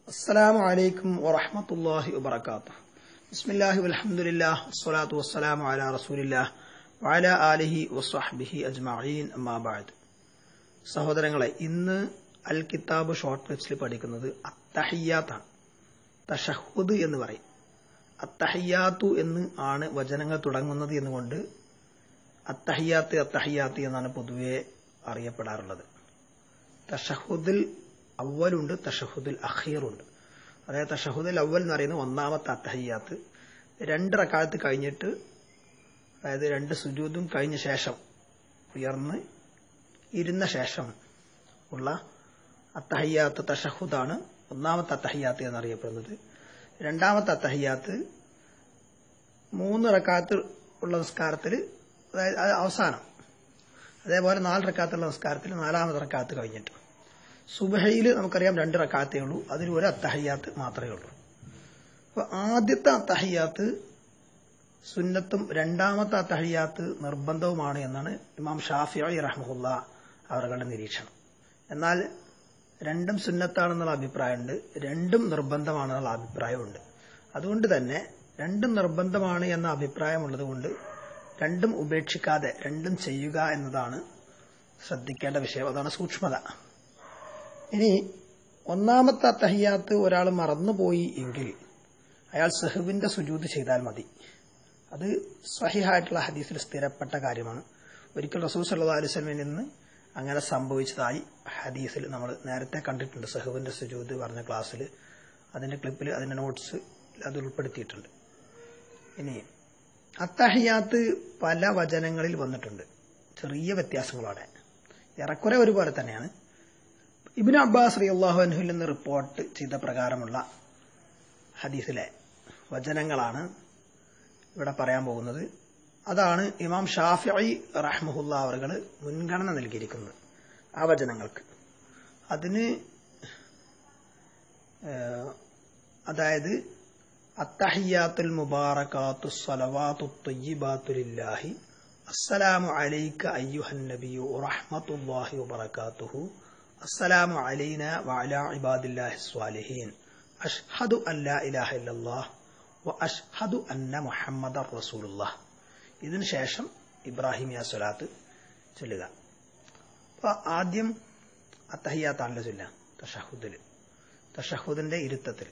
السلام عليكم ورحمة الله وبركاته بسم الله والحمد لله والصلاة والسلام على رسول الله وعلى آله وصحبه أجمعين أما بعد സഹോദരങ്ങളെ ഇന്ന് അൽ കിതാബ് ഷോർട്ട് ക്ലിപ്സിൽ പഠിക്കുന്നത് അത്തഹിയാത്താണ് തഷഹുദ് എന്ന് പറയും അത്തഹിയാത്തു എന്ന് ആണ് വചനങ്ങൾ തുടങ്ങുന്നത് എന്നുകൊണ്ട് അത്തഹിയാത്ത് അത്തഹിയാത്ത് എന്നാണ് പൊതുവെ അറിയപ്പെടാറുള്ളത് തഷഹുദിൽ അവലുണ്ട് തഷഹുദിൽ അഖീറുണ്ട് അതായത് തഷഹുദിൽ അവൽ എന്ന് പറയുന്നത് ഒന്നാമത്തെ അത്തഹിയാത്ത് രണ്ട് റക്കാലത്ത് കഴിഞ്ഞിട്ട് അതായത് രണ്ട് സുജൂതും കഴിഞ്ഞ ശേഷം ഉയർന്ന് ഇരുന്ന ശേഷം ഉള്ള അത്തഹയ്യാത്ത് തഷഹുദാണ് ഒന്നാമത്തെ അത്തഹയ്യാത്ത് എന്നറിയപ്പെടുന്നത് രണ്ടാമത്തെ അത്തഹയ്യാത്ത് മൂന്ന് റക്കാത്ത് ഉള്ള നിസ്കാരത്തിൽ അതായത് അത് അവസാനം അതേപോലെ നാല് റക്കാത്തുള്ള നിസ്കാരത്തിൽ നാലാമത്തെ റക്കാത്ത് കഴിഞ്ഞിട്ട് സുബഹയിൽ നമുക്കറിയാം രണ്ട് റക്കാത്തേ ഉള്ളൂ അതിൽ ഒരു അത്തഹയ്യാത്ത് മാത്രമേ ഉള്ളൂ അപ്പൊ ആദ്യത്തെ അത്തഹയ്യാത്ത് സുന്നത്തും രണ്ടാമത്തെ അത്തഹയ്യാത്ത് നിർബന്ധവുമാണ് എന്നാണ് ഇമാം ഷാഫി റഹ്മുല്ല അവരുടെ നിരീക്ഷണം എന്നാൽ രണ്ടും സുന്നത്താണെന്നുള്ള അഭിപ്രായമുണ്ട് രണ്ടും നിർബന്ധമാണെന്നുള്ള അഭിപ്രായമുണ്ട് അതുകൊണ്ട് തന്നെ രണ്ടും നിർബന്ധമാണ് എന്ന അഭിപ്രായമുള്ളത് കൊണ്ട് രണ്ടും ഉപേക്ഷിക്കാതെ രണ്ടും ചെയ്യുക എന്നതാണ് ശ്രദ്ധിക്കേണ്ട വിഷയം അതാണ് സൂക്ഷ്മത ഇനി ഒന്നാമത്തെ തഹിയാത്ത് ഒരാൾ മറന്നുപോയി എങ്കിൽ അയാൾ സഹുവിന്റെ സുജൂത് ചെയ്താൽ മതി അത് സ്വഹിഹായിട്ടുള്ള ഹദീസിൽ സ്ഥിരപ്പെട്ട കാര്യമാണ് ഒരിക്കൽ റസൂൽ സല്ലാ അലുസലമിൽ നിന്ന് അങ്ങനെ സംഭവിച്ചതായി ഹദീസിൽ നമ്മൾ നേരത്തെ കണ്ടിട്ടുണ്ട് സഹുവിന്റെ സുജൂത് പറഞ്ഞ ക്ലാസ്സിൽ അതിന്റെ ക്ലിപ്പിൽ അതിന്റെ നോട്ട്സ് അത് ഉൾപ്പെടുത്തിയിട്ടുണ്ട് ഇനി അത്തഹിയാത്ത് പല വചനങ്ങളിൽ വന്നിട്ടുണ്ട് ചെറിയ വ്യത്യാസങ്ങളോടെ ഏറെക്കുറെ ഒരുപോലെ തന്നെയാണ് ഇബിൻ അബ്ബാസ് റി അള്ളാഹു അൻഹുൽ നിന്ന് റിപ്പോർട്ട് ചെയ്ത പ്രകാരമുള്ള ഹദീസിലെ വചനങ്ങളാണ് ഇവിടെ പറയാൻ പോകുന്നത് അതാണ് ഇമാം ഷാഫി റഹ്മുല്ല അവർ മുൻഗണന നൽകിയിരിക്കുന്നത് ആ വചനങ്ങൾക്ക് അതിന് അതായത് അത്തഹിയാത്തുൽ മുബാറക്കാത്തു സലവാത്തു തൊയ്യിബാത്തുലില്ലാഹി അസ്സലാമു അലൈക അയ്യുഹൻ നബിയു റഹ്മത്തുല്ലാഹി വബറകാതുഹു അസ്സലാമു അലൈന വഅലാ ഇബാദില്ലാഹി സ്വാലിഹീൻ അഷ്ഹദു അല്ലാ ഇലാഹ ഇല്ലല്ലാഹ് വ അഷ്ഹദു അന്ന മുഹമ്മദർ റസൂലുള്ളാഹ് ഇതിനു ശേഷം ഇബ്രാഹിമിയ സ്വലാത്ത് ചൊല്ലുക അപ്പൊ ആദ്യം അത്തഹിയാത്താണല്ലോ ചൊല്ല തഷഹുദിൽ തഷഹുദിന്റെ ഇരുത്തത്തിൽ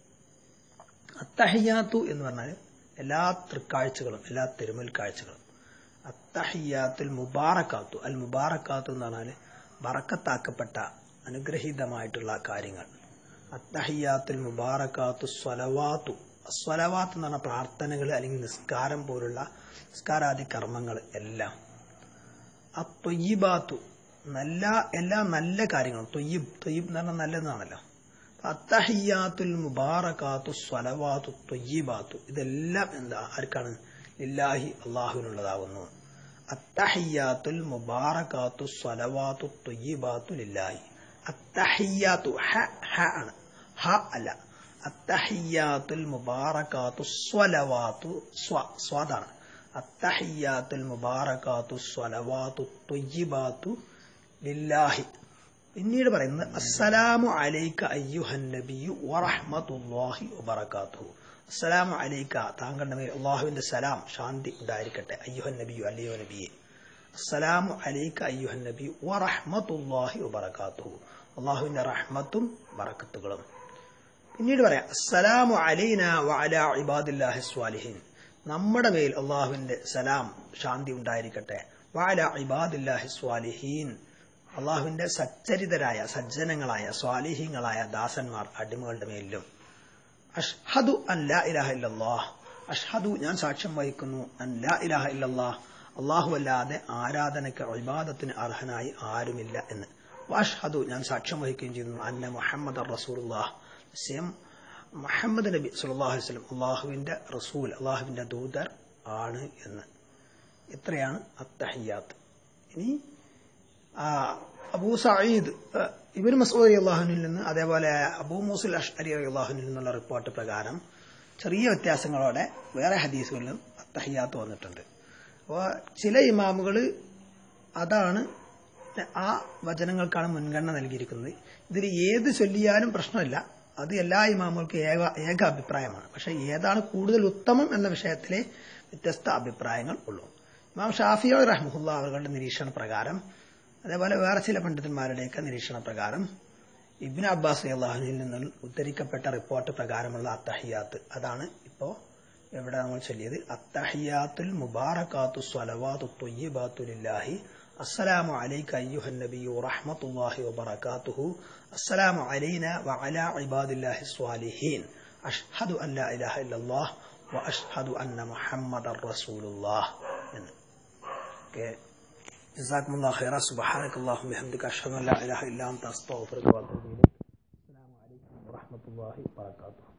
അത്തഹിയാത്തു എന്ന് പറഞ്ഞാൽ എല്ലാ തൃക്കാഴ്ചകളും എല്ലാ തിരുമൽ കാഴ്ചകളും അത്തഹിയാത്തുൽ മുബാറക്കാത്തു അൽ മുബാറക്കാത്തു എന്ന് പറഞ്ഞാൽ ബറക്കത്താക്കപ്പെട്ട അനുഗ്രഹീതമായിട്ടുള്ള കാര്യങ്ങൾ അത്തഹിയാത്തുൽ മുബാറക്കാത്തു സ്വലവാത്തു സ്വലവാത്ത് എന്ന് പറഞ്ഞ പ്രാർത്ഥനകൾ അല്ലെങ്കിൽ നിസ്കാരം പോലുള്ള നിസ്കാരാദി കർമ്മങ്ങൾ എല്ലാം അത്തൊയ്യിബാത്തു നല്ല എല്ലാ നല്ല കാര്യങ്ങളും തൊയ്യബ് തൊയ്യബ് എന്ന് പറഞ്ഞാൽ നല്ലതാണല്ലോ അത്തഹിയാത്തുൽ മുബാറക്കാത്തു സ്വലവാത്തു തൊയ്യിബാത്തു ഇതെല്ലാം എന്താ ആർക്കാണ് ലില്ലാഹി അള്ളാഹുവിനുള്ളതാകുന്നു അത്തഹിയാത്തുൽ മുബാറക്കാത്തു സ്വലവാത്തു തൊയ്യിബാത്തു ലില്ലാഹി അത്തഹിയാത്തു ഹ ഹ ആണ് ഹ അല്ല അത്തഹിയാത്തുൽ മുബാറക്കാത്തു സ്വലവാത്തു സ്വ സ്വാദാണ് അത്തഹിയാത്തുൽ മുബാറക്കാത്തു സ്വലവാത്തു തൊയ്യിബാത്തു ലില്ലാഹി പിന്നീട് പറയുന്നത് അസ്സലാമു അലൈക അയ്യുഹൻ നബിയു വറഹ്മത്തുള്ളാഹി വബറകാതുഹു അസ്സലാമു അലൈക താങ്കളുടെ മേൽ അള്ളാഹുവിന്റെ സലാം ശാന്തി ഉണ്ടായിരിക്കട്ടെ അയ്യുഹൻ നബിയു അല്ലയോ നബിയെ അസ്സലാമു അലൈക അയ്യുഹൻ നബിയു വറഹ്മത്തുള്ളാഹി വബറകാതുഹു അള്ളാഹുവിന്റെ റഹ്മത്തും ബറക്കത്തുകളും പിന്നീട് പറയാം അസ്സലാമു അലൈന വഅല ഇബാദില്ലാഹി സ്വാലിഹീൻ നമ്മുടെ മേൽ അള്ളാഹുവിന്റെ സലാം ശാന്തി ഉണ്ടായിരിക്കട്ടെ വഅല ഇബാദില്ലാഹി സ്വാലിഹീൻ അള്ളാഹുവിന്റെ സച്ചരിതരായ സജ്ജനങ്ങളായ സ്വാലിഹീങ്ങളായ ദാസന്മാർ അടിമകളുടെ മേലിലും അഷ്ഹദു അൻ ലാ ഇലാഹ ഇല്ലല്ലാഹ് അഷ്ഹദു ഞാൻ സാക്ഷ്യം വഹിക്കുന്നു അൻ ലാ ഇലാഹ ഇല്ലല്ലാഹ് അള്ളാഹു അല്ലാതെ ആരാധനയ്ക്ക് ഇബാദത്തിന് അർഹനായി ആരുമില്ല എന്ന് വാഷ്ഹദു ഞാൻ സാക്ഷ്യം വഹിക്കുകയും ചെയ്യുന്നു അന്ന മുഹമ്മദ് റസൂലുള്ളാഹ് സെയിം മുഹമ്മദ് നബി സല്ലല്ലാഹു അലൈഹി വസല്ലം അള്ളാഹുവിന്റെ റസൂൽ അള്ളാഹുവിന്റെ ദൂതർ ആണ് എന്ന് ഇത്രയാണ് അത്തഹിയാത്ത് ഇനി അബൂ സഈദ് ഇബിൻ മസൂദ് അള്ളാഹുനിൽ നിന്ന് അതേപോലെ അബൂ മൂസുൽ അഷ്അരി അള്ളാഹുനിൽ നിന്നുള്ള റിപ്പോർട്ട് പ്രകാരം ചെറിയ വ്യത്യാസങ്ങളോടെ വേറെ ഹദീസുകളിലും അത്തഹിയാത്ത് വന്നിട്ടുണ്ട് അപ്പോൾ ചില ഇമാമുകൾ അതാണ് ആ വചനങ്ങൾക്കാണ് മുൻഗണന നൽകിയിരിക്കുന്നത് ഇതിൽ ഏത് ചൊല്ലിയാലും പ്രശ്നമില്ല അത് എല്ലാ ഇമാമുകൾക്കും ഏക ഏക അഭിപ്രായമാണ് പക്ഷെ ഏതാണ് കൂടുതൽ ഉത്തമം എന്ന വിഷയത്തിലെ വ്യത്യസ്ത അഭിപ്രായങ്ങൾ ഉള്ളൂ ഇമാം ഷാഫിയോ റഹ്മുല്ല അവരുടെ നിരീക്ഷണ പ്രകാരം അതേപോലെ വേറെ ചില പണ്ഡിതന്മാരുടെയൊക്കെ നിരീക്ഷണ പ്രകാരം ഇബിൻ അബ്ബാസ് അള്ളാഹുനിൽ നിന്ന് ഉദ്ധരിക്കപ്പെട്ട റിപ്പോർട്ട് പ്രകാരമുള്ള അത്തഹിയാത്ത് അതാണ് ഇപ്പോ എവിടെ നമ്മൾ ചൊല്ലിയത് അത്തഹിയാത്തുൽ മുബാറക്കാത്തു സ്വലവാത്തു തൊയ്യബാത്തുലില്ലാഹി السلام عليك أيها النبي ورحمة الله وبركاته السلام علينا وعلى عباد الله الصالحين أشهد أن لا إله إلا الله وأشهد أن محمد رسول الله جزاكم الله خيرا سبحانك اللهم وبحمدك أشهد أن لا إله إلا أنت أستغفرك وأتوب إليك السلام عليكم ورحمة الله وبركاته